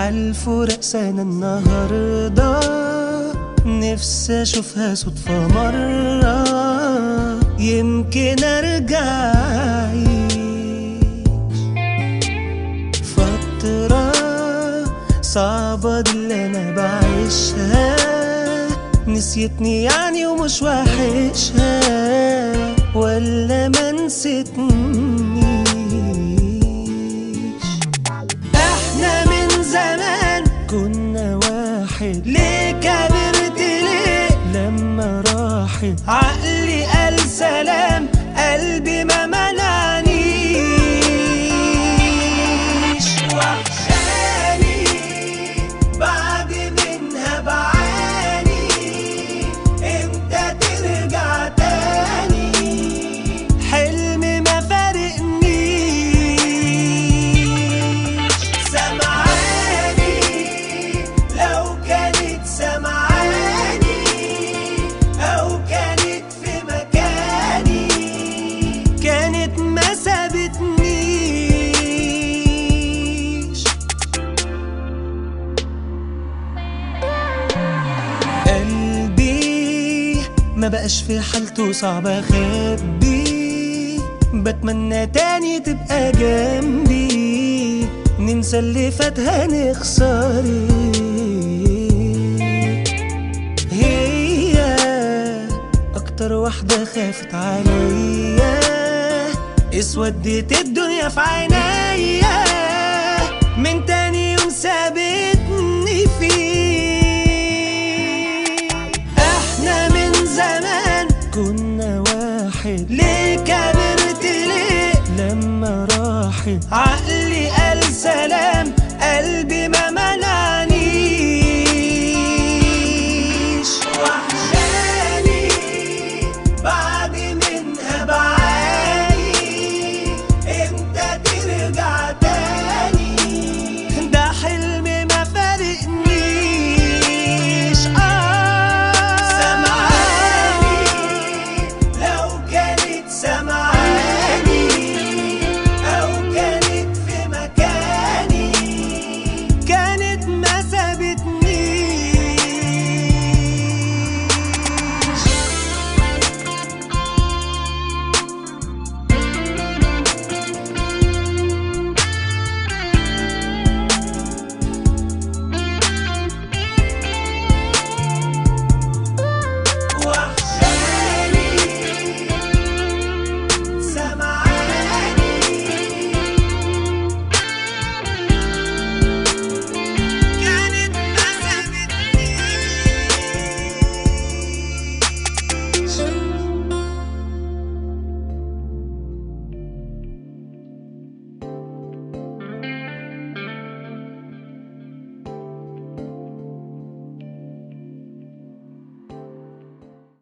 عالفراق سنة النهاردة نفسي اشوفها صدفة مرة يمكن ارجع أعيش فترة صعبة دي اللي انا بعيشها نسيتني يعني ومش وحشها ولا ما نسيتنيش احنا من زمان كنا واحد ليه كبرت ليه لما راحت عقلي قال سلام قلبي ما منعنيش وحشاني بعد منها بعاني امتى ترجع تاني حلمي ما فارقنيش سمعاني لو كانت سمعاني او كانت في مكاني كانت ما سابتنيش قلبي ما بقاش في حالته صعب اخبي بتمنى تاني تبقى جنبي ننسى اللي فات هنخسر هي اكتر واحدة خافت عليا اسودت الدنيا في عينيا من تاني يوم سابتني فيه احنا من زمان كنا واحد ليه كبرت ليه لما راحت عقلي